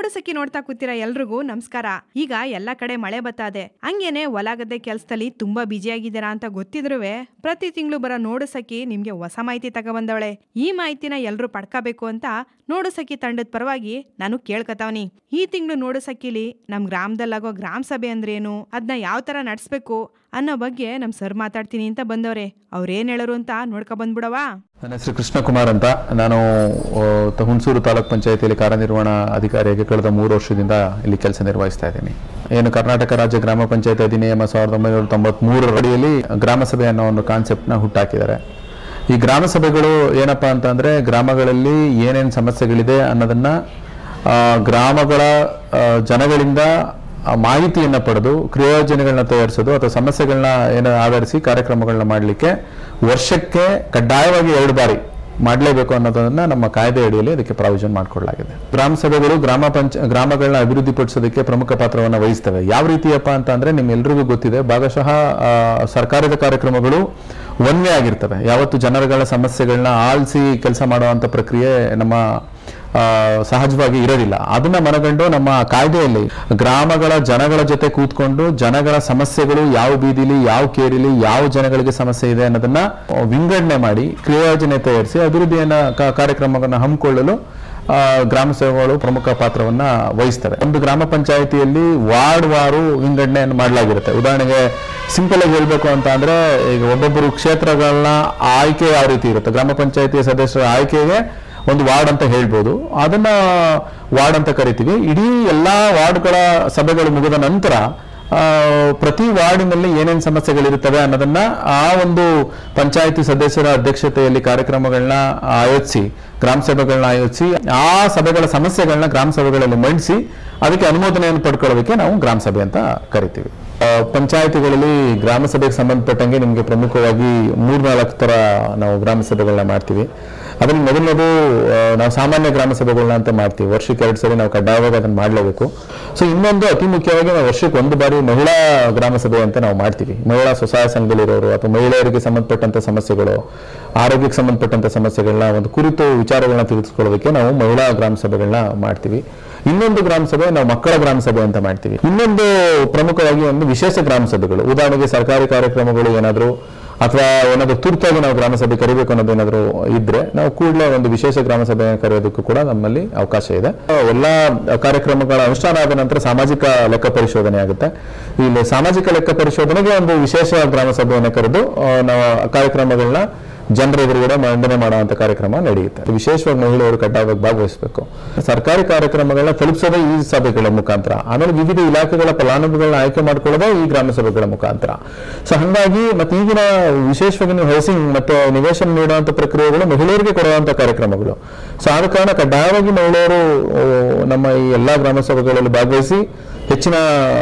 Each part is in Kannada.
ನೋಡು ಸಖಿ ನೋಡ್ತಾ ಕೂತಿರ ಎಲ್ರಿಗೂ ನಮಸ್ಕಾರ ಈಗ ಎಲ್ಲ ಕಡೆ ಮಳೆ ಬತ್ತಾದೆ ಹಂಗೇನೆ ಹೊಲ ಗದ್ದೆ ಕೆಲ್ಸದಲ್ಲಿ ತುಂಬಾ ಆಗಿದ್ದೀರಾ ಅಂತ ಗೊತ್ತಿದ್ರುವೆ ಪ್ರತಿ ತಿಂಗಳು ಬರೋ ನೋಡು ಸಖಿ ನಿಮ್ಗೆ ಹೊಸ ಮಾಹಿತಿ ತಗೊಬಂದವಳೆ ಈ ಮಾಹಿತಿನ ಎಲ್ರು ಪಡ್ಕೋಬೇಕು ಅಂತ ನೋಡು ಸಖಿ ತಂಡದ ಪರವಾಗಿ ನಾನು ಕೇಳ್ಕತಾವ್ನಿ ಈ ತಿಂಗಳು ನೋಡು ಸಖಿಲಿ ನಮ್ ಗ್ರಾಮದಲ್ಲಾಗೋ ಗ್ರಾಮ ಸಭೆ ಅಂದ್ರೇನು ಅದನ್ನ ಯಾವ ತರ ನಡ್ಸ್ಬೇಕು ಅನ್ನೋ ಬಗ್ಗೆ ನಮ್ ಸರ್ ಮಾತಾಡ್ತೀನಿ ಅಂತ ಬಂದವ್ರೆ ಅವ್ರೇನ್ ಹೇಳೋರು ಅಂತ ನೋಡ್ಕೊ ಬಂದ್ಬಿಡವಾ ನನ್ನ ಹೆಸರು ಕೃಷ್ಣಕುಮಾರ್ ಅಂತ ನಾನು ಆ, ತ- ಹುಣಸೂರು ತಾಲೂಕ್ ಪಂಚಾಯತಿಯಲ್ಲಿ ಕಾರ್ಯನಿರ್ವಹಣಾ ಅಧಿಕಾರಿಯಾಗಿ ಕಳೆದ ಮೂರು ವರ್ಷದಿಂದ ಇಲ್ಲಿ ಕೆಲಸ ನಿರ್ವಹಿಸ್ತಾ ಇದ್ದೀನಿ ಏನು ಕರ್ನಾಟಕ ರಾಜ್ಯ ಗ್ರಾಮ ಪಂಚಾಯತ್ ಅಧಿನಿಯಮ ಸಾವಿರದ ಒಂಬೈನೂರ ತೊಂಬತ್ಮೂರರ ಅಡಿಯಲ್ಲಿ ಗ್ರಾಮ ಸಭೆ ಅನ್ನೋ ಒಂದು ಕಾನ್ಸೆಪ್ಟ್ನ ಹುಟ್ಟಾಕಿದ್ದಾರೆ ಈ ಗ್ರಾಮ ಸಭೆಗಳು ಏನಪ್ಪಾ ಅಂತಂದ್ರೆ ಗ್ರಾಮಗಳಲ್ಲಿ ಏನೇನು ಸಮಸ್ಯೆಗಳಿದೆ ಅನ್ನೋದನ್ನ ಆ, ಗ್ರಾಮಗಳ ಆ, ಜನಗಳಿಂದ ಆ ಮಾಹಿತಿಯನ್ನ ಪಡೆದು ಕ್ರಿಯೋಜನೆಗಳನ್ನ ತಯಾರಿಸೋದು ಅಥವಾ ಸಮಸ್ಯೆಗಳನ್ನ ಏನ ಆಧರಿಸಿ ಕಾರ್ಯಕ್ರಮಗಳನ್ನ ಮಾಡಲಿಕ್ಕೆ ವರ್ಷಕ್ಕೆ ಕಡ್ಡಾಯವಾಗಿ ಎರಡು ಬಾರಿ ಮಾಡಲೇಬೇಕು ಅನ್ನೋದನ್ನ ನಮ್ಮ ಕಾಯ್ದೆ ಅಡಿಯಲ್ಲಿ ಅದಕ್ಕೆ ಪ್ರಾವಿಷನ್ ಮಾಡಿಕೊಡಲಾಗಿದೆ ಗ್ರಾಮ ಸಭೆಗಳು ಗ್ರಾಮ ಪಂಚ ಗ್ರಾಮಗಳನ್ನ ಅಭಿವೃದ್ಧಿಪಡಿಸೋದಕ್ಕೆ ಪ್ರಮುಖ ಪಾತ್ರವನ್ನು ವಹಿಸ್ತವೆ ಯಾವ ರೀತಿಯಪ್ಪ ಅಂತ ಅಂದ್ರೆ ನಿಮ್ಮೆಲ್ರಿಗೂ ಗೊತ್ತಿದೆ ಭಾಗಶಃ ಆ, ಸರ್ಕಾರದ ಕಾರ್ಯಕ್ರಮಗಳು ಒಂದೇ ಆಗಿರ್ತವೆ ಯಾವತ್ತು ಜನರುಗಳ ಸಮಸ್ಯೆಗಳನ್ನ ಆಲಿಸಿ ಕೆಲಸ ಮಾಡುವಂತ ಪ್ರಕ್ರಿಯೆ ನಮ್ಮ ಆ, ಸಹಜವಾಗಿ ಇರೋದಿಲ್ಲ ಅದನ್ನ ಮನಗಂಡು ನಮ್ಮ ಕಾಯ್ದೆಯಲ್ಲಿ ಗ್ರಾಮಗಳ ಜನಗಳ ಜೊತೆ ಕೂತ್ಕೊಂಡು ಜನಗಳ ಸಮಸ್ಯೆಗಳು ಯಾವ ಬೀದಿಲಿ ಯಾವ ಕೇರಿಲಿ ಯಾವ ಜನಗಳಿಗೆ ಸಮಸ್ಯೆ ಇದೆ ಅನ್ನೋದನ್ನ ಆ, ವಿಂಗಡಣೆ ಮಾಡಿ ಕ್ರಿಯೋಜನೆ ತಯಾರಿಸಿ ಅಭಿವೃದ್ಧಿಯನ್ನ ಕಾ- ಕಾರ್ಯಕ್ರಮಗಳನ್ನ ಹಮ್ಮಿಕೊಳ್ಳಲು ಆ, ಗ್ರಾಮ ಸೇವೆಗಳು ಪ್ರಮುಖ ಪಾತ್ರವನ್ನ ವಹಿಸ್ತವೆ ಒಂದು ಗ್ರಾಮ ಪಂಚಾಯಿತಿಯಲ್ಲಿ ವಾರ್ಡ್ ವಾರು ವಿಂಗಡಣೆಯನ್ನು ಮಾಡಲಾಗಿರುತ್ತೆ ಉದಾಹರಣೆಗೆ ಸಿಂಪಲ್ ಆಗಿ ಹೇಳ್ಬೇಕು ಅಂತ ಅಂದ್ರೆ ಈಗ ಒಬ್ಬೊಬ್ಬರು ಕ್ಷೇತ್ರಗಳನ್ನ ಆಯ್ಕೆ ಯಾವ ರೀತಿ ಇರುತ್ತೆ ಗ್ರಾಮ ಪಂಚಾಯಿತಿಯ ಸದಸ್ಯರ ಆಯ್ಕೆಗೆ ಒಂದು ವಾರ್ಡ್ ಅಂತ ಹೇಳ್ಬೋದು ಅದನ್ನ ವಾರ್ಡ್ ಅಂತ ಕರಿತೀವಿ ಇಡೀ ಎಲ್ಲಾ ವಾರ್ಡ್ಗಳ ಸಭೆಗಳು ಮುಗಿದ ನಂತರ ಆ, ಪ್ರತಿ ವಾರ್ಡಿನಲ್ಲಿ ಏನೇನು ಸಮಸ್ಯೆಗಳಿರುತ್ತವೆ ಅನ್ನೋದನ್ನ ಆ ಒಂದು ಪಂಚಾಯಿತಿ ಸದಸ್ಯರ ಅಧ್ಯಕ್ಷತೆಯಲ್ಲಿ ಕಾರ್ಯಕ್ರಮಗಳನ್ನ ಆಯೋಜಿಸಿ ಗ್ರಾಮ ಸಭೆಗಳನ್ನ ಆಯೋಜಿಸಿ ಆ ಸಭೆಗಳ ಸಮಸ್ಯೆಗಳನ್ನ ಗ್ರಾಮ ಸಭೆಗಳಲ್ಲಿ ಮಂಡಿಸಿ ಅದಕ್ಕೆ ಅನುಮೋದನೆಯನ್ನು ಪಡ್ಕೊಳ್ಳೋದಕ್ಕೆ ನಾವು ಗ್ರಾಮ ಸಭೆ ಅಂತ ಕರಿತೀವಿ ಆ, ಪಂಚಾಯಿತಿಗಳಲ್ಲಿ ಗ್ರಾಮ ಸಭೆಗೆ ಸಂಬಂಧಪಟ್ಟಂಗೆ ನಿಮಗೆ ಪ್ರಮುಖವಾಗಿ ಮೂರ್ನಾಲ್ಕು ತರ ನಾವು ಗ್ರಾಮ ಸಭೆಗಳನ್ನ ಮಾಡ್ತೀವಿ ಅದನ್ನ ಮೊದಲನೇದು ಆ, ನಾವು ಸಾಮಾನ್ಯ ಗ್ರಾಮ ಸಭೆಗಳನ್ನ ಅಂತ ಮಾಡ್ತೀವಿ ವರ್ಷಕ್ಕೆ ಎರಡು ಸರಿ ನಾವು ಕಡ್ಡಾಯವಾಗಿ ಅದನ್ನ ಮಾಡಲೇಬೇಕು ಸೊ ಇನ್ನೊಂದು ಅತಿ ಮುಖ್ಯವಾಗಿ ನಾವು ವರ್ಷಕ್ಕೆ ಒಂದು ಬಾರಿ ಮಹಿಳಾ ಗ್ರಾಮ ಸಭೆ ಅಂತ ನಾವು ಮಾಡ್ತೀವಿ ಮಹಿಳಾ ಸ್ವಸಹಾಯ ಸಂಘದಲ್ಲಿರೋರು ಅಥವಾ ಮಹಿಳೆಯರಿಗೆ ಸಂಬಂಧಪಟ್ಟಂತ ಸಮಸ್ಯೆಗಳು ಆರೋಗ್ಯಕ್ಕೆ ಸಂಬಂಧಪಟ್ಟಂತ ಸಮಸ್ಯೆಗಳನ್ನ ಒಂದು ಕುರಿತು ವಿಚಾರಗಳನ್ನ ತಿಳಿಸ್ಕೊಳ್ಳೋದಕ್ಕೆ ನಾವು ಮಹಿಳಾ ಗ್ರಾಮ ಸಭೆಗಳನ್ನ ಮಾಡ್ತೀವಿ ಇನ್ನೊಂದು ಗ್ರಾಮ ಸಭೆ ನಾವು ಮಕ್ಕಳ ಗ್ರಾಮ ಸಭೆ ಅಂತ ಮಾಡ್ತೀವಿ ಇನ್ನೊಂದು ಪ್ರಮುಖವಾಗಿ ಒಂದು ವಿಶೇಷ ಗ್ರಾಮ ಸಭೆಗಳು ಉದಾಹರಣೆಗೆ ಸರ್ಕಾರಿ ಕಾರ್ಯಕ್ರಮಗಳು ಏನಾದರೂ ಅಥವಾ ಏನಾದರೂ ತುರ್ತಾಗಿ ನಾವು ಗ್ರಾಮ ಸಭೆ ಕರಿಬೇಕು ಅನ್ನೋದು ಏನಾದರೂ ಇದ್ರೆ ನಾವು ಕೂಡಲೇ ಒಂದು ವಿಶೇಷ ಗ್ರಾಮ ಸಭೆ ಕರೆಯೋದಕ್ಕೂ ಕೂಡ ನಮ್ಮಲ್ಲಿ ಅವಕಾಶ ಇದೆ ಎಲ್ಲ ಕಾರ್ಯಕ್ರಮಗಳ ಅನುಷ್ಠಾನ ಆದ ನಂತರ ಸಾಮಾಜಿಕ ಲೆಕ್ಕ ಪರಿಶೋಧನೆ ಆಗುತ್ತೆ ಇಲ್ಲಿ ಸಾಮಾಜಿಕ ಲೆಕ್ಕ ಪರಿಶೋಧನೆಗೆ ಒಂದು ವಿಶೇಷ ಗ್ರಾಮ ಸಭೆಯನ್ನು ಕರೆದು ಆ, ನಾವು ಆ ಕಾರ್ಯಕ್ರಮಗಳನ್ನ ಜನರ ಎದುರುಗಡೆ ಮಂಡನೆ ಮಾಡುವಂತ ಕಾರ್ಯಕ್ರಮ ನಡೆಯುತ್ತೆ ವಿಶೇಷವಾಗಿ ಮಹಿಳೆಯರು ಕಡ್ಡಾಯವಾಗಿ ಭಾಗವಹಿಸಬೇಕು ಸರ್ಕಾರಿ ಕಾರ್ಯಕ್ರಮಗಳನ್ನ ತಲುಪಿಸೋದೇ ಈ ಸಭೆಗಳ ಮುಖಾಂತರ ಆಮೇಲೆ ವಿವಿಧ ಇಲಾಖೆಗಳ ಫಲಾನುಭವಿಗಳನ್ನ ಆಯ್ಕೆ ಮಾಡ್ಕೊಳ್ಳೋದೇ ಈ ಗ್ರಾಮ ಸಭೆಗಳ ಮುಖಾಂತರ ಸೊ ಹಂಗಾಗಿ ಮತ್ತೆ ಈಗಿನ ವಿಶೇಷವಾಗಿ ನೀವು ಹೌಸಿಂಗ್ ಮತ್ತೆ ನಿವೇಶನ ನೀಡುವಂತ ಪ್ರಕ್ರಿಯೆಗಳು ಮಹಿಳೆಯರಿಗೆ ಕೊಡುವಂತ ಕಾರ್ಯಕ್ರಮಗಳು ಸೊ ಆದ ಕಾರಣ ಕಡ್ಡಾಯವಾಗಿ ಮಹಿಳೆಯರು ಆ, ನಮ್ಮ ಈ ಎಲ್ಲಾ ಗ್ರಾಮ ಸಭೆಗಳಲ್ಲಿ ಭಾಗವಹಿಸಿ ಹೆಚ್ಚಿನ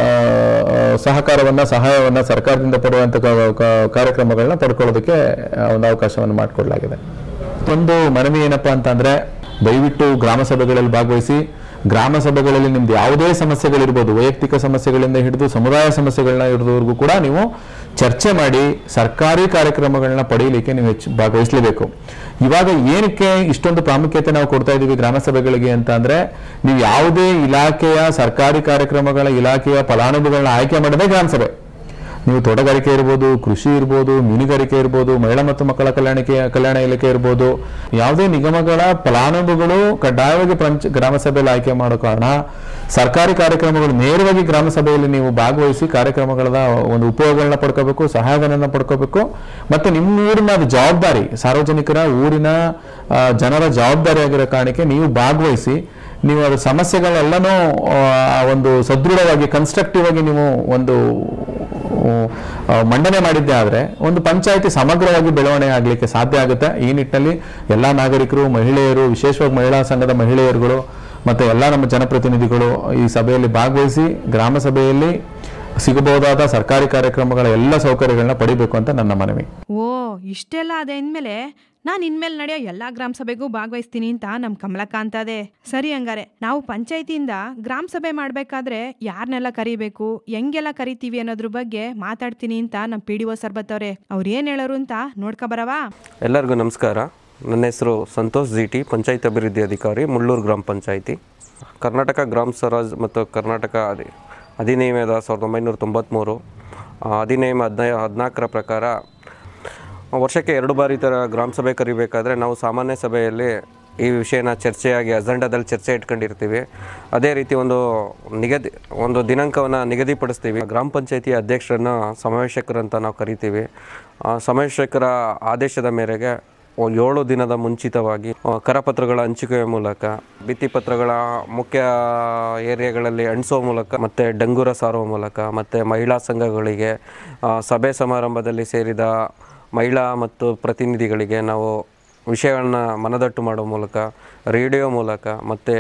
ಆ, ಸಹಕಾರವನ್ನ ಸಹಾಯವನ್ನ ಸರ್ಕಾರದಿಂದ ಪಡೆಯುವಂತ ಕ- ಕ- ಕಾರ್ಯಕ್ರಮಗಳನ್ನ ಪಡ್ಕೊಳ್ಳೋದಕ್ಕೆ ಆ, ಒಂದು ಅವಕಾಶವನ್ನು ಮಾಡಿಕೊಡ್ಲಾಗಿದೆ ಒಂದು ಮನವಿ ಏನಪ್ಪಾ ಅಂತಂದ್ರೆ ದಯವಿಟ್ಟು ಗ್ರಾಮ ಸಭೆಗಳಲ್ಲಿ ಭಾಗವಹಿಸಿ ಗ್ರಾಮ ಸಭೆಗಳಲ್ಲಿ ನಿಮ್ದು ಯಾವುದೇ ಸಮಸ್ಯೆಗಳಿರ್ಬೋದು ವೈಯಕ್ತಿಕ ಸಮಸ್ಯೆಗಳಿಂದ ಹಿಡಿದು ಸಮುದಾಯ ಸಮಸ್ಯೆಗಳನ್ನ ಹಿಡಿದವರೆಗೂ ಕೂಡ ನೀವು ಚರ್ಚೆ ಮಾಡಿ ಸರ್ಕಾರಿ ಕಾರ್ಯಕ್ರಮಗಳನ್ನ ಪಡೆಯಲಿಕ್ಕೆ ನೀವು ಹೆಚ್ಚು ಭಾಗವಹಿಸಲೇಬೇಕು ಇವಾಗ ಏನಕ್ಕೆ ಇಷ್ಟೊಂದು ಪ್ರಾಮುಖ್ಯತೆ ನಾವು ಕೊಡ್ತಾ ಇದೀವಿ ಗ್ರಾಮ ಸಭೆಗಳಿಗೆ ಅಂತ ಅಂದ್ರೆ ನೀವು ಯಾವುದೇ ಇಲಾಖೆಯ ಸರ್ಕಾರಿ ಕಾರ್ಯಕ್ರಮಗಳ ಇಲಾಖೆಯ ಫಲಾನುಭವಿಗಳನ್ನ ಆಯ್ಕೆ ಮಾಡೋದೇ ಗ್ರಾಮ ಸಭೆ ನೀವು ತೋಟಗಾರಿಕೆ ಇರ್ಬೋದು ಕೃಷಿ ಇರ್ಬೋದು ಮೀನುಗಾರಿಕೆ ಇರ್ಬೋದು ಮಹಿಳಾ ಮತ್ತು ಮಕ್ಕಳ ಕಲ್ಯಾಣಕ್ಕೆ ಕಲ್ಯಾಣ ಇಲಾಖೆ ಇರ್ಬೋದು ಯಾವುದೇ ನಿಗಮಗಳ ಫಲಾನುಭವಿಗಳು ಕಡ್ಡಾಯವಾಗಿ ಪಂಚ ಗ್ರಾಮ ಸಭೆಯಲ್ಲಿ ಆಯ್ಕೆ ಮಾಡೋ ಕಾರಣ ಸರ್ಕಾರಿ ಕಾರ್ಯಕ್ರಮಗಳು ನೇರವಾಗಿ ಗ್ರಾಮ ಸಭೆಯಲ್ಲಿ ನೀವು ಭಾಗವಹಿಸಿ ಕಾರ್ಯಕ್ರಮಗಳ ಒಂದು ಉಪಯೋಗಗಳನ್ನ ಪಡ್ಕೋಬೇಕು ಸಹಾಯಧನನ ಪಡ್ಕೋಬೇಕು ಮತ್ತೆ ನಿಮ್ಮ ಊರಿನ ಅದು ಜವಾಬ್ದಾರಿ ಸಾರ್ವಜನಿಕರ ಊರಿನ ಆ, ಜನರ ಜವಾಬ್ದಾರಿ ಆಗಿರೋ ಕಾರಣಕ್ಕೆ ನೀವು ಭಾಗವಹಿಸಿ ನೀವು ಅದರ ಸಮಸ್ಯೆಗಳೆಲ್ಲನೂ ಆ, ಒಂದು ಸದೃಢವಾಗಿ ಕನ್ಸ್ಟ್ರಕ್ಟಿವ್ ಆಗಿ ನೀವು ಒಂದು ಆ, ಮಂಡನೆ ಮಾಡಿದ್ದೆ ಆದ್ರೆ ಒಂದು ಪಂಚಾಯತಿ ಸಮಗ್ರವಾಗಿ ಬೆಳವಣಿಗೆ ಆಗಲಿಕ್ಕೆ ಸಾಧ್ಯ ಆಗುತ್ತೆ ಈ ನಿಟ್ಟಿನಲ್ಲಿ ಎಲ್ಲಾ ನಾಗರಿಕರು ಮಹಿಳೆಯರು ವಿಶೇಷವಾಗಿ ಮಹಿಳಾ ಸಂಘದ ಮಹಿಳೆಯರುಗಳು ಮತ್ತೆ ಎಲ್ಲಾ ನಮ್ಮ ಜನಪ್ರತಿನಿಧಿಗಳು ಈ ಸಭೆಯಲ್ಲಿ ಭಾಗವಹಿಸಿ ಗ್ರಾಮ ಸಭೆಯಲ್ಲಿ ಸಿಗಬಹುದಾದ ಸರ್ಕಾರಿ ಕಾರ್ಯಕ್ರಮಗಳ ಎಲ್ಲ ಸೌಕರ್ಯಗಳನ್ನ ಪಡಿಬೇಕು ಅಂತ ನನ್ನ ಮನವಿ ಓ ಇಷ್ಟೆಲ್ಲ ಅದೇ ಅಂದ್ಮೇಲೆ ನಾನು ಇನ್ಮೇಲೆ ನಡೆಯೋ ಎಲ್ಲಾ ಗ್ರಾಮ ಸಭೆಗೂ ಭಾಗವಹಿಸ್ತೀನಿ ಅಂತ ನಮ್ ಕಮಲಕ್ಕ ಅಂತದೆ ಸರಿ ಹಂಗಾರೆ ನಾವು ಪಂಚಾಯತಿಯಿಂದ ಗ್ರಾಮ ಸಭೆ ಮಾಡ್ಬೇಕಾದ್ರೆ ಯಾರನ್ನೆಲ್ಲ ಕರಿಬೇಕು ಹೆಂಗೆಲ್ಲ ಕರಿತೀವಿ ಅನ್ನೋದ್ರ ಬಗ್ಗೆ ಮಾತಾಡ್ತೀನಿ ಅಂತ ನಮ್ ಪಿ ಡಿ ಒ ಸರ್ ಬತ್ತವ್ರೆ ಅವ್ರು ಏನ್ ಹೇಳೋರು ಅಂತ ನೋಡ್ಕೊ ಬರವಾ ಎಲ್ಲರಿಗೂ ನಮಸ್ಕಾರ ನನ್ನ ಹೆಸರು ಸಂತೋಷ್ ಜಿ ಟಿ ಪಂಚಾಯತ್ ಅಭಿವೃದ್ಧಿ ಅಧಿಕಾರಿ ಮುಳ್ಳೂರು ಗ್ರಾಮ ಪಂಚಾಯಿತಿ ಕರ್ನಾಟಕ ಗ್ರಾಮ ಸ್ವರಾಜ್ ಮತ್ತು ಕರ್ನಾಟಕ ಅಧಿ ಅಧಿನಿಯಮದ ಸಾವಿರದ ಒಂಬೈನೂರ ತೊಂಬತ್ತ್ಮೂರು ಆ, ಅಧಿನಿಯಮ ಹದಿನೈ ಹದಿನಾಲ್ಕರ ಪ್ರಕಾರ ವರ್ಷಕ್ಕೆ ಎರಡು ಬಾರಿ ಥರ ಗ್ರಾಮ ಸಭೆ ಕರಿಬೇಕಾದ್ರೆ ನಾವು ಸಾಮಾನ್ಯ ಸಭೆಯಲ್ಲಿ ಈ ವಿಷಯನ ಚರ್ಚೆಯಾಗಿ ಅಜೆಂಡಾದಲ್ಲಿ ಚರ್ಚೆ ಇಟ್ಕೊಂಡಿರ್ತೀವಿ ಅದೇ ರೀತಿ ಒಂದು ನಿಗದಿ ಒಂದು ದಿನಾಂಕವನ್ನು ನಿಗದಿಪಡಿಸ್ತೀವಿ ಗ್ರಾಮ ಪಂಚಾಯತಿ ಅಧ್ಯಕ್ಷರನ್ನ ಸಮಾವೇಶಕರಂತ ನಾವು ಕರಿತೀವಿ ಆ, ಸಮಾವೇಶಕರ ಆದೇಶದ ಮೇರೆಗೆ ಒ- ಏಳು ದಿನದ ಮುಂಚಿತವಾಗಿ ಆ, ಕರಪತ್ರಗಳ ಹಂಚಿಕೆಯ ಮೂಲಕ ಭಿತ್ತಿಪತ್ರಗಳ ಮುಖ್ಯ ಏರಿಯಾಗಳಲ್ಲಿ ಅಂಟಿಸೋ ಮೂಲಕ ಮತ್ತು ಡಂಗೂರ ಸಾರುವ ಮೂಲಕ ಮತ್ತು ಮಹಿಳಾ ಸಂಘಗಳಿಗೆ ಆ, ಸಭೆ ಸಮಾರಂಭದಲ್ಲಿ ಸೇರಿದ ಮಹಿಳಾ ಮತ್ತು ಪ್ರತಿನಿಧಿಗಳಿಗೆ ನಾವು ವಿಷಯಗಳನ್ನ ಮನದಟ್ಟು ಮಾಡೋ ಮೂಲಕ ರೇಡಿಯೋ ಮೂಲಕ ಮತ್ತು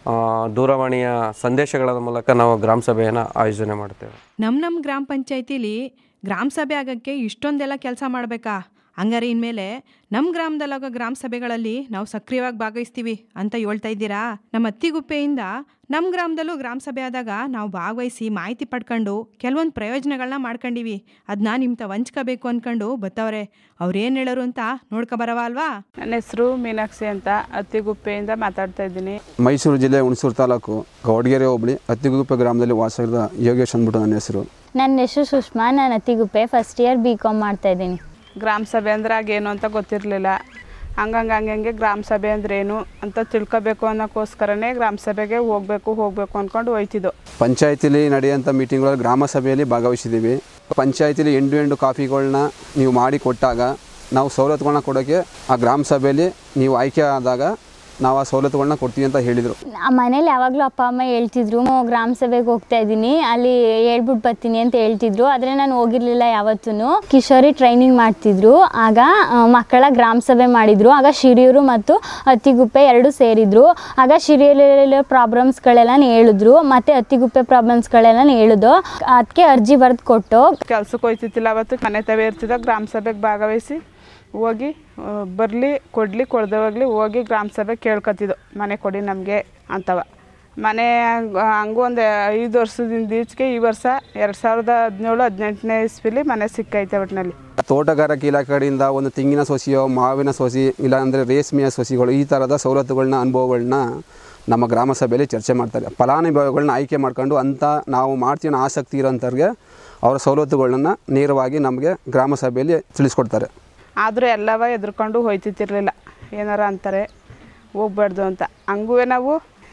ದೂರವಾಣಿಯ ಸಂದೇಶಗಳ ಮೂಲಕ ನಾವು ಗ್ರಾಮ ಸಭೆಯನ್ನು ಆಯೋಜನೆ ಮಾಡ್ತೇವೆ ನಮ್ಮ ನಮ್ಮ ಗ್ರಾಮ ಪಂಚಾಯತಿಲಿ ಗ್ರಾಮ ಸಭೆ ಆಗಕ್ಕೆ ಇಷ್ಟೊಂದೆಲ್ಲ ಕೆಲಸ ಮಾಡಬೇಕಾ ಹಂಗಾರೆ ಇನ್ಮೇಲೆ ನಮ್ಮ ಗ್ರಾಮದಲ್ಲಾಗೋ ಗ್ರಾಮ ಸಭೆಗಳಲ್ಲಿ ನಾವು ಸಕ್ರಿಯವಾಗಿ ಭಾಗವಹಿಸ್ತೀವಿ ಅಂತ ಹೇಳ್ತಾ ಇದ್ದೀರಾ ನಮ್ಮ ಅತ್ತಿಗುಪ್ಪೆಯಿಂದ ನಮ್ಮ ಗ್ರಾಮದಲ್ಲೂ ಗ್ರಾಮ ಸಭೆ ಆದಾಗ ನಾವು ಭಾಗವಹಿಸಿ ಮಾಹಿತಿ ಪಡ್ಕೊಂಡು ಕೆಲವೊಂದು ಪ್ರಯೋಜನಗಳನ್ನ ಮಾಡ್ಕೊಂಡಿವಿ ಅದನ್ನ ನಿಮ್ಮ ತ ವಂಚ್ಕೋಬೇಕು ಅಂದ್ಕೊಂಡು ಬತ್ತವ್ರೆ ಅವ್ರೇನು ಹೇಳೋರು ಅಂತ ನೋಡ್ಕೊಬರವ ಅಲ್ವಾ ನನ್ನ ಹೆಸರು ಮೀನಾಕ್ಷಿ ಅಂತ ಅತ್ತಿಗುಪ್ಪೆಯಿಂದ ಮಾತಾಡ್ತಾ ಇದ್ದೀನಿ ಮೈಸೂರು ಜಿಲ್ಲೆ ಹುಣಸೂರು ತಾಲೂಕು ಗೌಡಗೆರೆ ಹೋಬಳಿ ಅತ್ತಿಗುಪ್ಪೆ ಗ್ರಾಮದಲ್ಲಿ ವಾಸವಿರುವ ಯೋಗೇಶ್ ಅಂದ್ಬಿಟ್ಟು ನನ್ನ ಹೆಸರು ನನ್ನ ಹೆಸರು ಸುಷ್ಮಾ ನಾನು Athiguppe first year B Com ಮಾಡ್ತಾ ಇದ್ದೀನಿ ಗ್ರಾಮ ಸಭೆ ಅಂದ್ರೆ ಆಗೇನು ಅಂತ ಗೊತ್ತಿರಲಿಲ್ಲ ಹಂಗಂಗೆ ಹಂಗಂಗೆ ಗ್ರಾಮ ಸಭೆ ಅಂದ್ರೇನು ಅಂತ ತಿಳ್ಕೊಬೇಕು ಅನ್ನೋಕ್ಕೋಸ್ಕರನೇ ಗ್ರಾಮ ಸಭೆಗೆ ಹೋಗಬೇಕು ಹೋಗಬೇಕು ಅಂದ್ಕೊಂಡು ಹೋಯ್ತಿದ್ದು ಪಂಚಾಯತಿಲಿ ನಡೆಯೋಂಥ ಮೀಟಿಂಗ್ಗಳಲ್ಲಿ ಗ್ರಾಮ ಸಭೆಯಲ್ಲಿ ಭಾಗವಹಿಸಿದ್ದೀವಿ ಪಂಚಾಯತಿಲಿ ಎಂಡು ಎಂಡು ಕಾಫಿಗಳನ್ನ ನೀವು ಮಾಡಿ ಕೊಟ್ಟಾಗ ನಾವು ಸವಲತ್ತುಗಳನ್ನ ಕೊಡೋಕ್ಕೆ ಆ ಗ್ರಾಮ ಸಭೆಯಲ್ಲಿ ನೀವು ಆಯ್ಕೆ ಆದಾಗ ನಾವು ಆ ಸವಲತ್ತುಗಳನ್ನ ಕೊಡ್ತೀವಿ ಅಂತ ಹೇಳಿದರು ಮನೇಲಿ ಯಾವಾಗಲೂ ಅಪ್ಪ ಅಮ್ಮ ಹೇಳ್ತಿದ್ರು "ಮೋ, ಗ್ರಾಮ ಸಭೆಗೆ ಹೋಗ್ತಾ ಇದ್ದೀನಿ ಅಲ್ಲಿ ಹೇಳ್ಬಿಟ್ಟು ಬರ್ತೀನಿ ಅಂತ ಹೇಳ್ತಿದ್ರು ಆದರೆ ನಾನು ಹೋಗಿರ್ಲಿಲ್ಲ ಯಾವತ್ತೂ ಕಿಶೋರಿ ಟ್ರೈನಿಂಗ್ ಮಾಡ್ತಿದ್ರು ಆಗ ಆ, ಮಕ್ಕಳ ಗ್ರಾಮ ಸಭೆ ಮಾಡಿದ್ರು ಆಗ ಶಿರಿಯೂರು ಮತ್ತು ಅತ್ತಿಗುಪ್ಪೆ ಎರಡು ಸೇರಿದ್ರು ಆಗ ಶಿರಿಯೂರಲ್ಲಿರೋ ಪ್ರಾಬ್ಲಮ್ಸ್ಗಳೆಲ್ಲ ಹೇಳಿದ್ರು ಮತ್ತು ಅತ್ತಿಗುಪ್ಪೆ ಪ್ರಾಬ್ಲಮ್ಸ್ಗಳೆಲ್ಲ ಹೇಳಿದ್ರು ಅದಕ್ಕೆ ಅರ್ಜಿ ಬರೆದು ಕೊಟ್ಟು ಕೆಲ್ಸಕ್ಕೆ ಹೋಯ್ತಿತ್ತಿಲ್ಲ ಅವತ್ತು ಮನೆ ತವೇ ಇರ್ತಿದ್ದ ಗ್ರಾಮ ಸಭೆಗೆ ಭಾಗವಹಿಸಿ ಹೋಗಿ ಬರಲಿ ಕೊಡಲಿ ಕೊಡ್ದವಾಗಲಿ ಹೋಗಿ ಗ್ರಾಮ ಸಭೆ ಕೇಳ್ಕೊತಿದ್ದು ಮನೆ ಕೊಡಿ ನಮಗೆ ಅಂತವ ಮನೆ ಹಂಗ್- ಹಂಗೂ ಒಂದು ಐದು ವರ್ಷದಿಂದ ಈಚೆಗೆ ಈ ವರ್ಷ ಎರಡು ಸಾವಿರದ ಹದಿನೇಳು ಹದಿನೆಂಟನೇ ಇಸ್ವಿಲಿ ಮನೆ ಸಿಕ್ಕೈತೆ ಒಟ್ಟಿನಲ್ಲಿ ತೋಟಗಾರಿಕೆ ಇಲಾಖೆ ಕಡೆಯಿಂದ ಒಂದು ತೆಂಗಿನ ಸೊಸಿಯೋ ಮಾವಿನ ಸೊಸಿ ಇಲ್ಲಾಂದರೆ ರೇಷ್ಮೆಯ ಸೊಸಿಗಳು ಈ ಥರದ ಸವಲತ್ತುಗಳನ್ನ ಅನುಭವಗಳನ್ನ ನಮ್ಮ ಗ್ರಾಮ ಸಭೆಯಲ್ಲಿ ಚರ್ಚೆ ಮಾಡ್ತಾರೆ ಫಲಾನುಭವಿಗಳನ್ನ ಆಯ್ಕೆ ಮಾಡ್ಕೊಂಡು ಅಂಥ ನಾವು ಮಾಡ್ತೀವಿ ಅನ್ನೋ ಆಸಕ್ತಿ ಇರೋಂಥವ್ರಿಗೆ ಅವರ ಸವಲತ್ತುಗಳನ್ನ ನೇರವಾಗಿ ನಮಗೆ ಗ್ರಾಮ ಸಭೆಯಲ್ಲಿ ತಿಳಿಸ್ಕೊಡ್ತಾರೆ ಆದರೂ ಎಲ್ಲವ ಎದ್ರುಕೊಂಡು ಹೋಯ್ತಿತ್ತಿರಲಿಲ್ಲ ಏನಾರ ಅಂತಾರೆ ಹೋಗ್ಬಾರ್ದು ಅಂತ ಹಂಗೂ ನಾವು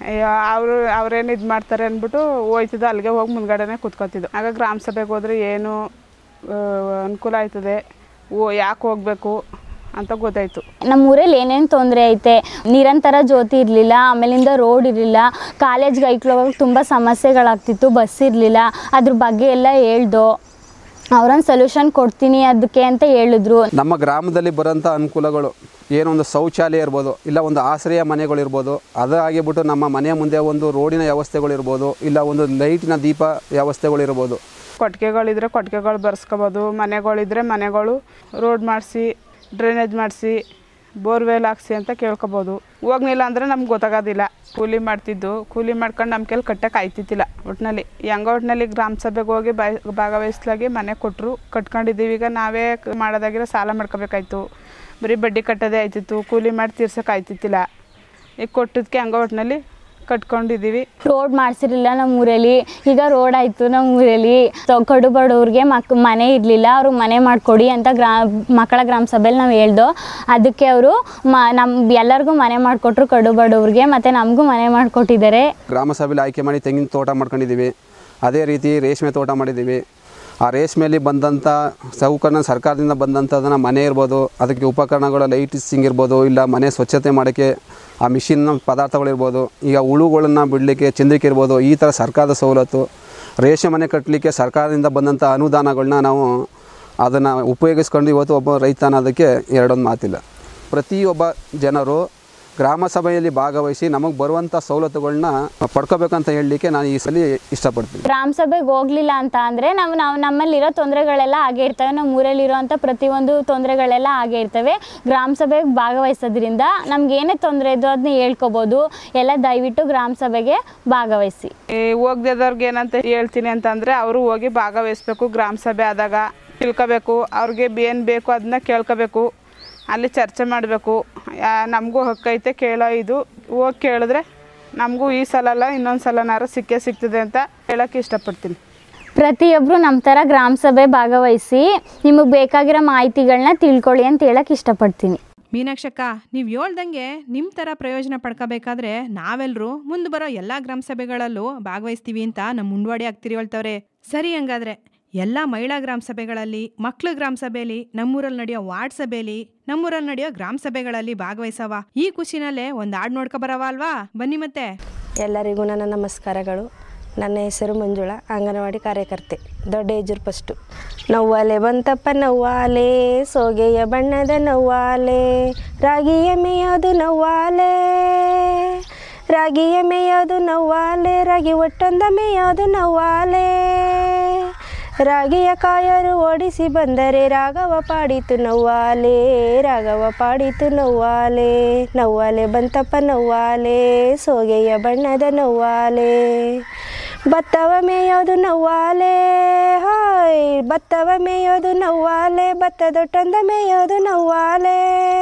ಅವರು ಅವ್ರೇನು ಇದು ಮಾಡ್ತಾರೆ ಅಂದ್ಬಿಟ್ಟು ಹೋಯ್ತಿದ್ದು ಅಲ್ಲಿಗೆ ಹೋಗಿ ಮುಂದ್ಗಡೆನೇ ಕೂತ್ಕೊತಿದ್ದು ಆಗ ಗ್ರಾಮ ಸಭೆಗೆ ಹೋದ್ರೆ ಏನು ಆ, ಅನುಕೂಲ ಆಯ್ತದೆ ಓ ಯಾಕೆ ಹೋಗಬೇಕು ಅಂತ ಗೊತ್ತಾಯ್ತು ನಮ್ಮ ಊರಲ್ಲಿ ಏನೇನು ತೊಂದರೆ ಐತೆ ನಿರಂತರ ಜ್ಯೋತಿ ಇರಲಿಲ್ಲ ಆಮೇಲಿಂದ ರೋಡ್ ಇರಲಿಲ್ಲ ಕಾಲೇಜ್ಗೆ ಹೋಗೋಕೆ ತುಂಬ ಸಮಸ್ಯೆಗಳಾಗ್ತಿತ್ತು ಬಸ್ ಇರಲಿಲ್ಲ ಅದ್ರ ಬಗ್ಗೆ ಎಲ್ಲ ಹೇಳ್ದು ಅವ್ರೊಂದು ಸೊಲ್ಯೂಷನ್ ಕೊಡ್ತೀನಿ ಅದಕ್ಕೆ ಅಂತ ಹೇಳಿದ್ರು ನಮ್ಮ ಗ್ರಾಮದಲ್ಲಿ ಬರೋಂಥ ಅನುಕೂಲಗಳು ಏನೋ ಒಂದು ಶೌಚಾಲಯ ಇರ್ಬೋದು ಇಲ್ಲ ಒಂದು ಆಶ್ರಯ ಮನೆಗಳಿರ್ಬೋದು ಅದು ಆಗಿಬಿಟ್ಟು ನಮ್ಮ ಮನೆಯ ಮುಂದೆ ಒಂದು ರೋಡಿನ ವ್ಯವಸ್ಥೆಗಳಿರ್ಬೋದು ಇಲ್ಲ ಒಂದು ಲೈಟಿನ ದೀಪ ವ್ಯವಸ್ಥೆಗಳಿರ್ಬೋದು ಕೊಟ್ಟಿಗೆಗಳಿದ್ರೆ ಕೊಟ್ಟಿಗೆಗಳು ಬರ್ಸ್ಕೊಬೋದು ಮನೆಗಳಿದ್ರೆ ಮನೆಗಳು ರೋಡ್ ಮಾಡಿಸಿ ಡ್ರೈನೇಜ್ ಮಾಡಿಸಿ ಬೋರ್ವೆಲ್ ಹಾಕ್ಸಿ ಅಂತ ಕೇಳ್ಕೊಬೋದು ಹೋಗ್ಲಿಲ್ಲ ಅಂದರೆ ನಮ್ಗೆ ಗೊತ್ತಾಗೋದಿಲ್ಲ ಕೂಲಿ ಮಾಡ್ತಿದ್ದು ಕೂಲಿ ಮಾಡ್ಕೊಂಡು ನಮ್ಮ ಕೈಲಿ ಕಟ್ಟಕ್ಕೆ ಆಯ್ತಿತ್ತಿಲ್ಲ ಒಟ್ಟಿನಲ್ಲಿ ಹೆಂಗ ಒಟ್ಟಿನಲ್ಲಿ ಗ್ರಾಮ ಸಭೆಗೆ ಹೋಗಿ ಬಾಯ್ ಭಾಗವಹಿಸ್ಲಾಗಿ ಮನೆ ಕೊಟ್ಟರು ಕಟ್ಕೊಂಡಿದ್ದೀವಿ ಈಗ ನಾವೇ ಕ- ಮಾಡೋದಾಗಿರೋ ಸಾಲ ಮಾಡ್ಕೋಬೇಕಾಯ್ತು ಬರೀ ಬಡ್ಡಿ ಕಟ್ಟೋದೇ ಆಯ್ತಿತ್ತು ಕೂಲಿ ಮಾಡಿ ತೀರ್ಸೋಕೆ ಆಯ್ತಿತ್ತಿಲ್ಲ ಈಗ ಕೊಟ್ಟಿದ್ದಕ್ಕೆ ಹಂಗ ಒಟ್ಟಿನಲ್ಲಿ ಕಟ್ಕೊಂಡಿದ್ದೀವಿ ರೋಡ್ ಮಾಡಿಸಿರಲಿಲ್ಲ ನಮ್ಮ ಊರಲ್ಲಿ ಈಗ ರೋಡ್ ಆಯಿತು ನಮ್ಮ ಊರಲ್ಲಿ ಸೊ ಕಡು ಬಡವ್ರಿಗೆ ಮಕ್ ಮನೆ ಇರಲಿಲ್ಲ ಅವ್ರಿಗೆ ಮನೆ ಮಾಡಿಕೊಡಿ ಅಂತ ಗ್ರಾ ಮಕ್ಕಳ ಗ್ರಾಮ ಸಭೆಯಲ್ಲಿ ನಾವು ಹೇಳ್ದೋ ಅದಕ್ಕೆ ಅವರು ಮ ನಮ್ಮ ಎಲ್ಲರಿಗೂ ಮನೆ ಮಾಡಿಕೊಟ್ರು ಕಡು ಬಡವ್ರಿಗೆ ಮತ್ತು ನಮಗೂ ಮನೆ ಮಾಡಿಕೊಟ್ಟಿದ್ದಾರೆ ಗ್ರಾಮ ಸಭೆಯಲ್ಲಿ ಆಯ್ಕೆ ಮಾಡಿ ತೆಂಗಿನ ತೋಟ ಮಾಡ್ಕೊಂಡಿದ್ದೀವಿ ಅದೇ ರೀತಿ ರೇಷ್ಮೆ ತೋಟ ಮಾಡಿದ್ದೀವಿ ಆ ರೇಷ್ಮೆಯಲ್ಲಿ ಬಂದಂಥ ಸೌಕರ್ಯ ಸರ್ಕಾರದಿಂದ ಬಂದಂಥದನ್ನು ಮನೆ ಇರ್ಬೋದು ಅದಕ್ಕೆ ಉಪಕರಣಗಳ ಲೈಟಿಸಿಂಗ್ ಇರ್ಬೋದು ಇಲ್ಲ ಮನೆ ಸ್ವಚ್ಛತೆ ಮಾಡೋಕ್ಕೆ ಆ ಮಿಷಿನ್ನ ಪದಾರ್ಥಗಳಿರ್ಬೋದು ಈಗ ಹುಳುಗಳನ್ನು ಬಿಡಲಿಕ್ಕೆ ಚಂದ್ರಿಕೆ ಇರ್ಬೋದು ಈ ಥರ ಸರ್ಕಾರದ ಸವಲತ್ತು ರೇಷ್ಮೆ ಮನೆ ಕಟ್ಟಲಿಕ್ಕೆ ಸರ್ಕಾರದಿಂದ ಬಂದಂಥ ಅನುದಾನಗಳನ್ನ ನಾವು ಅದನ್ನು ಉಪಯೋಗಿಸ್ಕೊಂಡು ಇವತ್ತು ಒಬ್ಬ ರೈತ ಅನ್ನೋದಕ್ಕೆ ಎರಡೊಂದು ಮಾತಿಲ್ಲ ಪ್ರತಿಯೊಬ್ಬ ಜನರು ಗ್ರಾಮ ಸಭೆಯಲ್ಲಿ ಭಾಗವಹಿಸಿ ನಮಗೆ ಬರುವಂಥ ಸವಲತ್ತುಗಳನ್ನ ಪಡ್ಕೋಬೇಕಂತ ಹೇಳಲಿಕ್ಕೆ ನಾನು ಈ ಸಲ ಇಷ್ಟಪಡ್ತೀನಿ ಗ್ರಾಮ ಸಭೆಗೆ ಹೋಗ್ಲಿಲ್ಲ ಅಂತ ಅಂದರೆ ನಾವು ನಾವು ನಮ್ಮಲ್ಲಿರೋ ತೊಂದರೆಗಳೆಲ್ಲ ಹಾಗೇ ಇರ್ತವೆ ನಮ್ಮ ಊರಲ್ಲಿರೋಂಥ ಪ್ರತಿಯೊಂದು ತೊಂದರೆಗಳೆಲ್ಲ ಹಾಗೇ ಇರ್ತವೆ ಗ್ರಾಮ ಸಭೆಗೆ ಭಾಗವಹಿಸೋದ್ರಿಂದ ನಮ್ಗೆ ಏನೇ ತೊಂದರೆ ಇದ್ದು ಅದನ್ನ ಹೇಳ್ಕೊಬೋದು ಎಲ್ಲ ದಯವಿಟ್ಟು ಗ್ರಾಮ ಸಭೆಗೆ ಭಾಗವಹಿಸಿ ಈ ಹೋಗ್ದೇದವ್ರಿಗೆ ಏನಂತ ಹೇಳ್ತೀನಿ ಅಂತಂದರೆ ಅವರು ಹೋಗಿ ಭಾಗವಹಿಸ್ಬೇಕು ಗ್ರಾಮ ಸಭೆ ಆದಾಗ ತಿಳ್ಕೊಬೇಕು ಅವ್ರಿಗೆ ಏನು ಬೇಕು ಅದನ್ನ ಕೇಳ್ಕೋಬೇಕು ಅಲ್ಲಿ ಚರ್ಚೆ ಮಾಡಬೇಕು ನಮಗೂ ಹಕ್ಕೈತೆ ಕೇಳೋ ಇದು ಹೋಗಿ ಕೇಳಿದ್ರೆ ನಮಗೂ ಈ ಸಲ ಅಲ್ಲ ಇನ್ನೊಂದು ಸಲನಾರು ಸಿಕ್ಕೇ ಸಿಗ್ತದೆ ಅಂತ ಹೇಳೋಕ್ಕೆ ಇಷ್ಟಪಡ್ತೀನಿ ಪ್ರತಿಯೊಬ್ಬರು ನಮ್ಮ ಥರ ಗ್ರಾಮ ಸಭೆ ಭಾಗವಹಿಸಿ ನಿಮಗೆ ಬೇಕಾಗಿರೋ ಮಾಹಿತಿಗಳನ್ನ ತಿಳ್ಕೊಳ್ಳಿ ಅಂತ ಹೇಳಕ್ಕೆ ಇಷ್ಟಪಡ್ತೀನಿ ಮೀನಾಕ್ಷಕ್ಕ ನೀವು ಹೇಳ್ದಂಗೆ ನಿಮ್ಮ ಥರ ಪ್ರಯೋಜನ ಪಡ್ಕೋಬೇಕಾದ್ರೆ ನಾವೆಲ್ಲರೂ ಮುಂದೆ ಬರೋ ಎಲ್ಲ ಗ್ರಾಮ ಸಭೆಗಳಲ್ಲೂ ಭಾಗವಹಿಸ್ತೀವಿ ಅಂತ ನಮ್ಮ ಮುಂಡ್ವಾಡಿ ಆಗ್ತಿರಿ ಹೇಳ್ತವ್ರೆ ಸರಿ ಹಂಗಾದ್ರೆ ಎಲ್ಲ ಮಹಿಳಾ ಗ್ರಾಮ ಸಭೆಗಳಲ್ಲಿ ಮಕ್ಳು ಗ್ರಾಮ ಸಭೆಯಲ್ಲಿ ನಮ್ಮೂರಲ್ಲಿ ನಡೆಯೋ ವಾರ್ಡ್ ಸಭೆಯಲ್ಲಿ ನಮ್ಮೂರಲ್ಲಿ ನಡೆಯೋ ಗ್ರಾಮ ಸಭೆಗಳಲ್ಲಿ ಭಾಗವಹಿಸವ ಈ ಖುಷಿನಲ್ಲೇ ಒಂದು ಹಾಡು ನೋಡ್ಕೊ ಬರವ ಅಲ್ವಾ ಬನ್ನಿ ಮತ್ತೆ ಎಲ್ಲರಿಗೂ ನನ್ನ ನಮಸ್ಕಾರಗಳು ನನ್ನ ಹೆಸರು ಮಂಜುಳಾ ಅಂಗನವಾಡಿ ಕಾರ್ಯಕರ್ತೆ ದೊಡ್ಡ ಏಜೂರು ಫಸ್ಟು ನವ್ವಾಲೆ ಬಂತಪ್ಪ ನವ್ವಾಲೆ ಸೋಗೆಯ ಬಣ್ಣದ ನವ್ವಾಲೆ ರಾಗಿಯ ಮೇಯೋದು ನವ್ವಾಲೆ ರಾಗಿಯ ಮೇಯೋದು ನವ್ವಾಲೆ ರಾಗಿ ಒಟ್ಟೊಂದ ಮೇಯೋದು ನವ್ವಾಲೆ ರಾಗಿಯ ಕಾಯರು ಓಡಿಸಿ ಬಂದರೆ ರಾಘವ ಪಾಡಿತು ನವ್ವಾಲೆ ರಾಘವ ಪಾಡಿತು ನವ್ವಾಲೆ ನವ್ವಾಲೆ ಬಂತಪ್ಪ ನವ್ವಾಲೆ ಸೋಗೆಯ ಬಣ್ಣದ ನವ್ವಾಲೆ ಭತ್ತವ ಮೇಯೋದು ನವ್ವಾಲೆ ಹಾಯ್ ಭತ್ತವ ಮೇಯೋದು ನವ್ವಾಲೆ ಭತ್ತದೊಟ್ಟೊಂದ ಮೇಯೋದು ನವ್ವಾಲೆ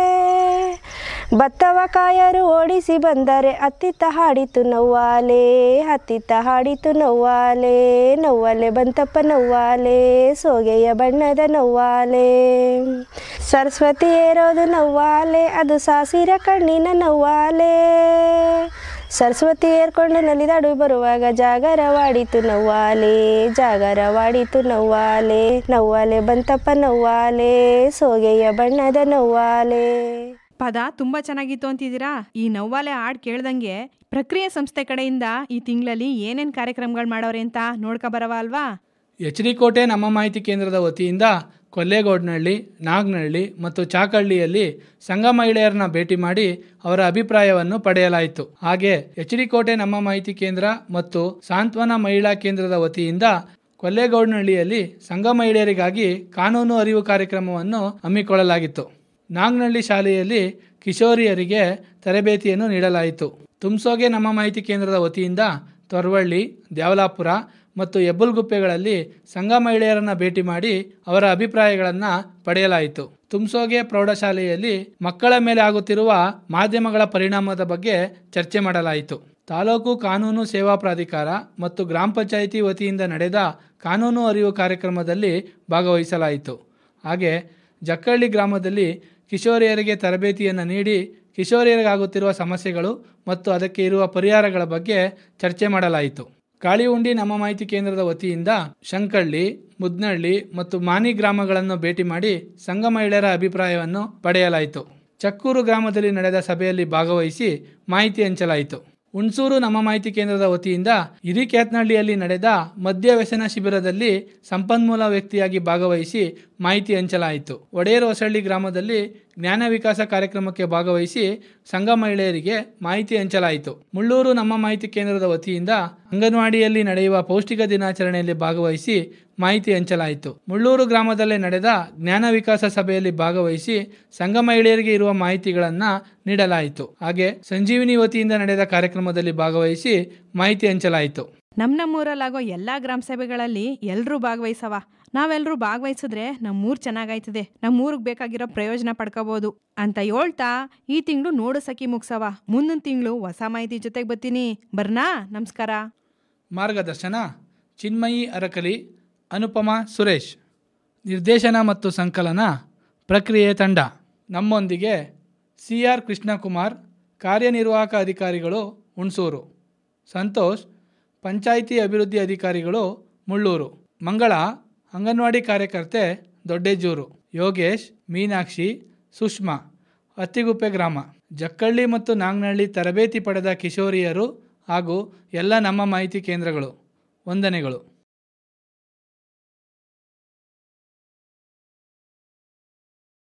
ಭತ್ತವ ಕಾಯರು ಓಡಿಸಿ ಬಂದರೆ ಅತ್ತಿತ್ತ ಹಾಡಿತು ನವ್ವಾಲೆ ಹತ್ತಿತ್ತ ಹಾಡಿತು ನವ್ವಾಲೆ ನವ್ವಾಲೆ ಬಂತಪ್ಪ ನವ್ವಾಲೆ ಸೋಗೆಯ ಬಣ್ಣದ ನವ್ವಾಲೆ ಸರಸ್ವತಿ ಏರೋದು ನವ್ವಾಲೆ ಅದು ಸಾಸಿರ ಕಣ್ಣಿನ ನವ್ವಾಲೆ ಸರಸ್ವತಿ ಏರ್ಕೊಂಡು ನಲಿದಾಡು ಬರುವಾಗ ಜಾಗರವಾಡಿತು ನವ್ವಾಲೆ ಜಾಗರವಾಡಿತು ನವ್ವಾಲೆ ನವ್ವಾಲೆ ಬಂತಪ್ಪ ನವ್ವಾಲೆ ಸೋಗೆಯ ಬಣ್ಣದ ನವ್ವಾಲೆ ಪದ ತುಂಬಾ ಚೆನ್ನಾಗಿತ್ತು ಅಂತಿದ್ದೀರಾ ಈ ನವ್ವಾಲೆ ಹಾಡ್ ಕೇಳ್ದಂಗೆ ಪ್ರಕ್ರಿಯೆ ಸಂಸ್ಥೆ ಕಡೆಯಿಂದ ಈ ತಿಂಗಳಲ್ಲಿ ಏನೇನ್ ಕಾರ್ಯಕ್ರಮಗಳು ಮಾಡವ್ರೆ ಅಂತ ನೋಡ್ಕೊ ಬರವ ಅಲ್ವಾ ಎಚ್ ಡಿ ಕೋಟೆ ನಮ್ಮ ಮಾಹಿತಿ ಕೇಂದ್ರದ ವತಿಯಿಂದ ಕೊಲ್ಲೇಗೌಡನಹಳ್ಳಿ ನಾಗನಹಳ್ಳಿ ಮತ್ತು ಚಾಕಹಳ್ಳಿಯಲ್ಲಿ ಸಂಘ ಮಹಿಳೆಯರನ್ನ ಭೇಟಿ ಮಾಡಿ ಅವರ ಅಭಿಪ್ರಾಯವನ್ನು ಪಡೆಯಲಾಯಿತು ಹಾಗೆ ಎಚ್ ಡಿ ಕೋಟೆ ನಮ್ಮ ಮಾಹಿತಿ ಕೇಂದ್ರ ಮತ್ತು ಸಾಂತ್ವನ ಮಹಿಳಾ ಕೇಂದ್ರದ ವತಿಯಿಂದ ಕೊಲ್ಲೇಗೌಡನಹಳ್ಳಿಯಲ್ಲಿ ಸಂಘ ಮಹಿಳೆಯರಿಗಾಗಿ ಕಾನೂನು ಅರಿವು ಕಾರ್ಯಕ್ರಮವನ್ನು ಹಮ್ಮಿಕೊಳ್ಳಲಾಗಿತ್ತು ನಾಗ್ನಹಳ್ಳಿ ಶಾಲೆಯಲ್ಲಿ ಕಿಶೋರಿಯರಿಗೆ ತರಬೇತಿಯನ್ನು ನೀಡಲಾಯಿತು ತುಮ್ಸೋಗೆ ನಮ್ಮ ಮಾಹಿತಿ ಕೇಂದ್ರದ ವತಿಯಿಂದ ತೊರ್ವಳ್ಳಿ ದ್ಯಾವಲಾಪುರ ಮತ್ತು ಹೆಬ್ಬುಲ್ಗುಪ್ಪೆಗಳಲ್ಲಿ ಸಂಘ ಮಹಿಳೆಯರನ್ನ ಭೇಟಿ ಮಾಡಿ ಅವರ ಅಭಿಪ್ರಾಯಗಳನ್ನು ಪಡೆಯಲಾಯಿತು ತುಮ್ಸೋಗೆ ಪ್ರೌಢಶಾಲೆಯಲ್ಲಿ ಮಕ್ಕಳ ಮೇಲೆ ಆಗುತ್ತಿರುವ ಮಾಧ್ಯಮಗಳ ಪರಿಣಾಮದ ಬಗ್ಗೆ ಚರ್ಚೆ ಮಾಡಲಾಯಿತು ತಾಲೂಕು ಕಾನೂನು ಸೇವಾ ಪ್ರಾಧಿಕಾರ ಮತ್ತು ಗ್ರಾಮ ಪಂಚಾಯಿತಿ ವತಿಯಿಂದ ನಡೆದ ಕಾನೂನು ಅರಿವು ಕಾರ್ಯಕ್ರಮದಲ್ಲಿ ಭಾಗವಹಿಸಲಾಯಿತು ಹಾಗೆ ಜಕ್ಕಳ್ಳಿ ಗ್ರಾಮದಲ್ಲಿ ಕಿಶೋರಿಯರಿಗೆ ತರಬೇತಿಯನ್ನು ನೀಡಿ ಕಿಶೋರಿಯರಿಗಾಗುತ್ತಿರುವ ಸಮಸ್ಯೆಗಳು ಮತ್ತು ಅದಕ್ಕೆ ಇರುವ ಪರಿಹಾರಗಳ ಬಗ್ಗೆ ಚರ್ಚೆ ಮಾಡಲಾಯಿತು ಕಾಳಿಹುಂಡಿ ನಮ್ಮ ಮಾಹಿತಿ ಕೇಂದ್ರದ ವತಿಯಿಂದ ಶಂಕಳ್ಳಿ ಮುದ್ನಳ್ಳಿ ಮತ್ತು ಮಾನಿ ಗ್ರಾಮಗಳನ್ನು ಭೇಟಿ ಮಾಡಿ ಸಂಘ ಮಹಿಳೆಯರ ಅಭಿಪ್ರಾಯವನ್ನು ಪಡೆಯಲಾಯಿತು ಚಕ್ಕೂರು ಗ್ರಾಮದಲ್ಲಿ ನಡೆದ ಸಭೆಯಲ್ಲಿ ಭಾಗವಹಿಸಿ ಮಾಹಿತಿ ಹಂಚಲಾಯಿತು ಹುಣಸೂರು ನಮ್ಮ ಮಾಹಿತಿ ಕೇಂದ್ರದ ವತಿಯಿಂದ ಹಿರಿಕ್ಯಾತ್ನಹಳ್ಳಿಯಲ್ಲಿ ನಡೆದ ಮದ್ಯ ವ್ಯಸನ ಶಿಬಿರದಲ್ಲಿ ಸಂಪನ್ಮೂಲ ವ್ಯಕ್ತಿಯಾಗಿ ಭಾಗವಹಿಸಿ ಮಾಹಿತಿ ಹಂಚಲಾಯಿತು ಒಡೆಯರ್ ಹೊಸಳ್ಳಿ ಗ್ರಾಮದಲ್ಲಿ ಜ್ಞಾನ ವಿಕಾಸ ಕಾರ್ಯಕ್ರಮಕ್ಕೆ ಭಾಗವಹಿಸಿ ಸಂಘ ಮಹಿಳೆಯರಿಗೆ ಮಾಹಿತಿ ಹಂಚಲಾಯಿತು ಮುಳ್ಳೂರು ನಮ್ಮ ಮಾಹಿತಿ ಕೇಂದ್ರದ ವತಿಯಿಂದ ಅಂಗನವಾಡಿಯಲ್ಲಿ ನಡೆಯುವ ಪೌಷ್ಟಿಕ ದಿನಾಚರಣೆಯಲ್ಲಿ ಭಾಗವಹಿಸಿ ಮಾಹಿತಿ ಹಂಚಲಾಯಿತು ಮುಳ್ಳೂರು ಗ್ರಾಮದಲ್ಲೇ ನಡೆದ ಜ್ಞಾನ ವಿಕಾಸ ಸಭೆಯಲ್ಲಿ ಭಾಗವಹಿಸಿ ಸಂಘ ಮಹಿಳೆಯರಿಗೆ ಇರುವ ಮಾಹಿತಿಗಳನ್ನು ನೀಡಲಾಯಿತು ಹಾಗೆ ಸಂಜೀವಿನಿ ವತಿಯಿಂದ ನಡೆದ ಕಾರ್ಯಕ್ರಮದಲ್ಲಿ ಭಾಗವಹಿಸಿ ಮಾಹಿತಿ ಹಂಚಲಾಯಿತು ನಮ್ ನಮ್ಮೂರಲ್ಲಾಗೋ ಎಲ್ಲಾ ಗ್ರಾಮ ಸಭೆಗಳಲ್ಲಿ ಎಲ್ರೂ ಭಾಗವಹಿಸವ ನಾವೆಲ್ಲರೂ ಭಾಗವಹಿಸಿದ್ರೆ ನಮ್ಮೂರ್ ಚೆನ್ನಾಗಾಯ್ತದೆ ನಮ್ಮೂರಿಗೆ ಬೇಕಾಗಿರೋ ಪ್ರಯೋಜನ ಪಡ್ಕೋಬಹುದು ಅಂತ ಹೇಳ್ತಾ ಈ ತಿಂಗಳು ನೋಡು ಸಖಿ ಮುಗ್ಸವ ಮುಂದಿನ ತಿಂಗಳು ಹೊಸ ಮಾಹಿತಿ ಜೊತೆಗೆ ಬರ್ತೀನಿ ಬರ್ನಾ ನಮಸ್ಕಾರ ಮಾರ್ಗದರ್ಶನ ಚಿನ್ಮಯಿ ಅರಕಲಿ ಅನುಪಮಾ ಸುರೇಶ್ ನಿರ್ದೇಶನ ಮತ್ತು ಸಂಕಲನ ಪ್ರಕ್ರಿಯೆ ತಂಡ ನಮ್ಮೊಂದಿಗೆ ಸಿ ಆರ್ ಕೃಷ್ಣಕುಮಾರ್ ಕಾರ್ಯನಿರ್ವಾಹಕ ಅಧಿಕಾರಿಗಳು ಹುಣಸೂರು ಸಂತೋಷ್ ಪಂಚಾಯಿತಿ ಅಭಿವೃದ್ಧಿ ಅಧಿಕಾರಿಗಳು ಮುಳ್ಳೂರು ಮಂಗಳ ಅಂಗನವಾಡಿ ಕಾರ್ಯಕರ್ತೆ ದೊಡ್ಡೇಜೂರು ಯೋಗೇಶ್ ಮೀನಾಕ್ಷಿ ಸುಷ್ಮಾ ಅತ್ತಿಗುಪ್ಪೆ ಗ್ರಾಮ ಜಕ್ಕಳ್ಳಿ ಮತ್ತು ನಾಗ್ನಹಳ್ಳಿ ತರಬೇತಿ ಪಡೆದ ಕಿಶೋರಿಯರು ಹಾಗೂ ಎಲ್ಲ ನಮ್ಮ ಮಾಹಿತಿ ಕೇಂದ್ರಗಳು ವಂದನೆಗಳು